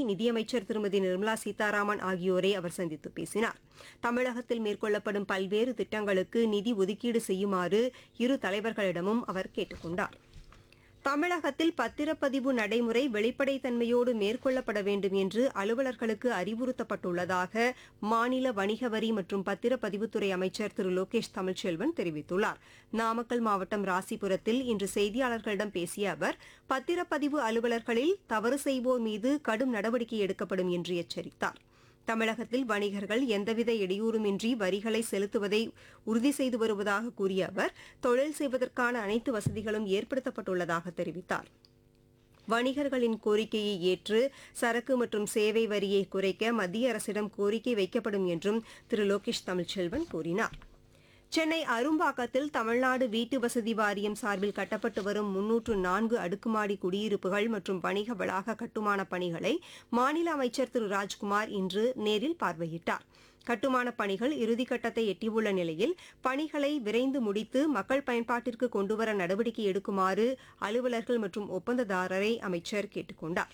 நிதியமைச்சர் திருமதி நிர்மலா சீதாராமன் ஆகியோரை அவர் சந்தித்து பேசினார் தமிழகத்தில் மேற்கொள்ளப்படும் பல்வேறு திட்டங்களுக்கு நிதி ஒதுக்கீடு செய்யுமாறு இரு தலைவர்களிடமும் அவர் கேட்டுக் கொண்டார் தமிழகத்தில் பத்திரப்பதிவு நடைமுறை வெளிப்படைத்தன்மையோடு மேற்கொள்ளப்பட வேண்டும் என்று அலுவலர்களுக்கு அறிவுறுத்தப்பட்டுள்ளதாக மாநில வணிக வரி மற்றும் பத்திரப்பதிவுத்துறை அமைச்சர் திரு லோகேஷ் தமிழ்ச்செல்வன் தெரிவித்துள்ளார் நாமக்கல் மாவட்டம் ராசிபுரத்தில் இன்று செய்தியாளர்களிடம் பேசிய அவர் பத்திரப்பதிவு அலுவலர்களில் தவறு செய்வோர் மீது கடும் நடவடிக்கை எடுக்கப்படும் என்று எச்சரித்தார் தமிழகத்தில் வணிகர்கள் எந்தவித இடையூறுமின்றி வரிகளை செலுத்துவதை உறுதி செய்து வருவதாக கூறிய அவர் தொழில் செய்வதற்கான அனைத்து வசதிகளும் ஏற்படுத்தப்பட்டுள்ளதாக தெரிவித்தார் வணிகர்களின் கோரிக்கையை ஏற்று சரக்கு மற்றும் சேவை வரியை குறைக்க மத்திய அரசிடம் கோரிக்கை வைக்கப்படும் என்றும் திரு லோகேஷ் தமிழ்ச்செல்வன் கூறினார் சென்னை அரும்பாக்கத்தில் தமிழ்நாடு வீட்டு வசதி வாரியம் சார்பில் கட்டப்பட்டு வரும் முன்னூற்று நான்கு அடுக்குமாடி குடியிருப்புகள் மற்றும் வணிக வளாக கட்டுமான பணிகளை மாநில அமைச்சர் திரு ராஜ்குமார் இன்று நேரில் பார்வையிட்டார் கட்டுமானப் பணிகள் இறுதிக்கட்டத்தை எட்டியுள்ள நிலையில் பணிகளை விரைந்து முடித்து மக்கள் பயன்பாட்டிற்கு கொண்டுவர நடவடிக்கை எடுக்குமாறு அலுவலர்கள் மற்றும் ஒப்பந்ததாரரை அமைச்சர் கேட்டுக் கொண்டார்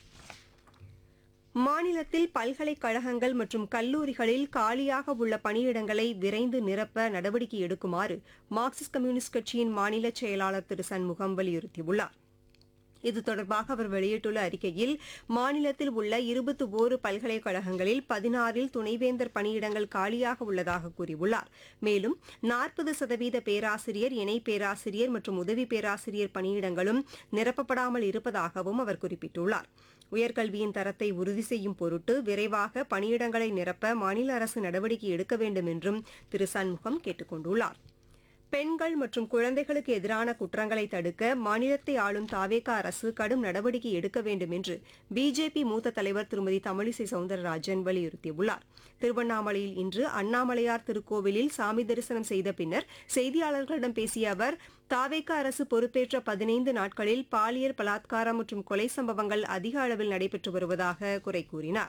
மாநிலத்தில் பல்கலைக்கழகங்கள் மற்றும் கல்லூரிகளில் காலியாக உள்ள பணியிடங்களை விரைந்து நிரப்ப நடவடிக்கை எடுக்குமாறு மார்க்சிஸ்ட் கம்யூனிஸ்ட் கட்சியின் மாநில செயலாளர் திரு சண்முகம் வலியுறுத்தியுள்ளார் இது தொடர்பாக அவர் வெளியிட்டுள்ள அறிக்கையில் மாநிலத்தில் உள்ள இருபத்தி ஓரு பல்கலைக்கழகங்களில் பதினாறில் துணைவேந்தர் பணியிடங்கள் காலியாக உள்ளதாக கூறியுள்ளார் மேலும் நாற்பது சதவீத பேராசிரியர் இணை பேராசிரியர் மற்றும் உதவி பேராசிரியர் பணியிடங்களும் நிரப்பப்படாமல் இருப்பதாகவும் அவர் குறிப்பிட்டுள்ளார் உயர்கல்வியின் தரத்தை உறுதி செய்யும் பொருட்டு விரைவாக பணியிடங்களை நிரப்ப மாநில அரசு நடவடிக்கை எடுக்க வேண்டும் என்றும் திரு சண்முகம் கேட்டுக் கொண்டுள்ளார் பெண்கள் மற்றும் குழந்தைகளுக்கு எதிரான குற்றங்களை தடுக்க மாநிலத்தை ஆளும் தாவேகா அரசு கடும் நடவடிக்கை எடுக்க வேண்டும் என்று பிஜேபி மூத்த தலைவர் திருமதி தமிழிசை சவுந்தரராஜன் வலியுறுத்தியுள்ளார் திருவண்ணாமலையில் இன்று அண்ணாமலையார் திருக்கோவிலில் சாமி தரிசனம் செய்த பின்னர் செய்தியாளர்களிடம் பேசிய அவர் தாவேகா அரசு பொறுப்பேற்ற பதினைந்து நாட்களில் பாலியல் பலாத்காரம் மற்றும் கொலை சம்பவங்கள் அதிக அளவில் நடைபெற்று வருவதாக குறை கூறினார்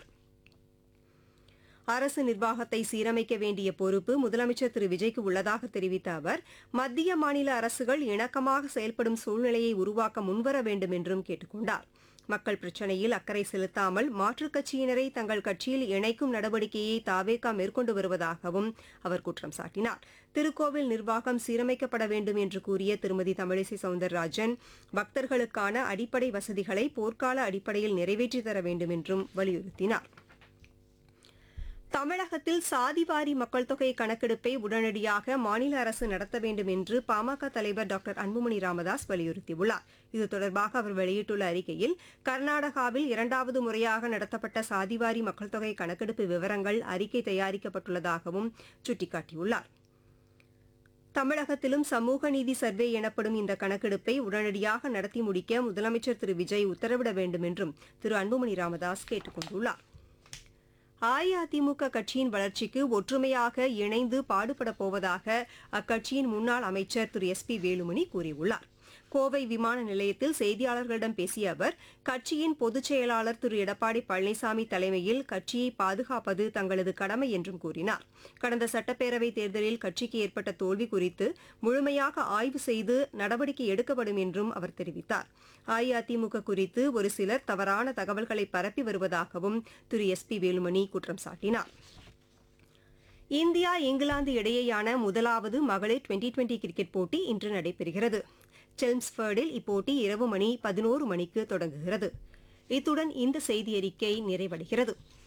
அரசு நிர்வாகத்தை சீரமைக்க வேண்டிய பொறுப்பு முதலமைச்சர் திரு விஜய்க்கு உள்ளதாக தெரிவித்த அவர் மத்திய மாநில அரசுகள் இணக்கமாக செயல்படும் சூழ்நிலையை உருவாக்க முன்வர வேண்டும் என்றும் கேட்டுக் கொண்டார் மக்கள் பிரச்சினையில் அக்கறை செலுத்தாமல் மாற்றுக் கட்சியினரை தங்கள் கட்சியில் இணைக்கும் நடவடிக்கையை தாவேகா மேற்கொண்டு வருவதாகவும் அவர் குற்றம் சாட்டினார் திருக்கோவில் நிர்வாகம் சீரமைக்கப்பட வேண்டும் என்று கூறிய திருமதி தமிழிசை சவுந்தரராஜன் பக்தர்களுக்கான அடிப்படை வசதிகளை போர்க்கால அடிப்படையில் நிறைவேற்றித் தர வேண்டும் என்றும் வலியுறுத்தினார் தமிழகத்தில் சாதிவாரி மக்கள் தொகை கணக்கெடுப்பை உடனடியாக மாநில அரசு நடத்த வேண்டும் என்று பாமக தலைவர் டாக்டர் அன்புமணி ராமதாஸ் வலியுறுத்தியுள்ளார் இது தொடர்பாக அவர் வெளியிட்டுள்ள அறிக்கையில் கர்நாடகாவில் இரண்டாவது முறையாக நடத்தப்பட்ட சாதிவாரி மக்கள் தொகை கணக்கெடுப்பு விவரங்கள் அறிக்கை தயாரிக்கப்பட்டுள்ளதாகவும் சுட்டிக்காட்டியுள்ளார் தமிழகத்திலும் சமூக நீதி சர்வே எனப்படும் இந்த கணக்கெடுப்பை உடனடியாக நடத்தி முடிக்க முதலமைச்சர் திரு விஜய் உத்தரவிட வேண்டும் என்றும் திரு அன்புமணி ராமதாஸ் கேட்டுக் கொண்டுள்ளார் அஇஅதிமுக கட்சியின் வளர்ச்சிக்கு ஒற்றுமையாக இணைந்து பாடுபடப் போவதாக அக்கட்சியின் முன்னாள் அமைச்சர் திரு எஸ் பி வேலுமணி கூறியுள்ளார் கோவை விமான நிலையத்தில் செய்தியாளர்களிடம் பேசிய அவர் கட்சியின் பொதுச் செயலாளர் திரு எடப்பாடி பழனிசாமி தலைமையில் கட்சியை பாதுகாப்பது தங்களது கடமை என்றும் கூறினார் கடந்த சட்டப்பேரவைத் தேர்தலில் கட்சிக்கு ஏற்பட்ட தோல்வி குறித்து முழுமையாக ஆய்வு செய்து நடவடிக்கை எடுக்கப்படும் என்றும் அவர் தெரிவித்தார் அஇஅதிமுக குறித்து ஒரு சிலர் தவறான தகவல்களை பரப்பி வருவதாகவும் திரு எஸ் பி வேலுமணி குற்றம் சாட்டினார் இந்தியா இங்கிலாந்து இடையேயான முதலாவது மகளிர் டுவெண்டி டுவெண்டி கிரிக்கெட் போட்டி இன்று நடைபெறுகிறது செல்ம்ஸ்பர்டில் இப்போட்டி இரவு மணி பதினோரு மணிக்கு தொடங்குகிறது இத்துடன் இந்த செய்தியறிக்கை நிறைவடைகிறது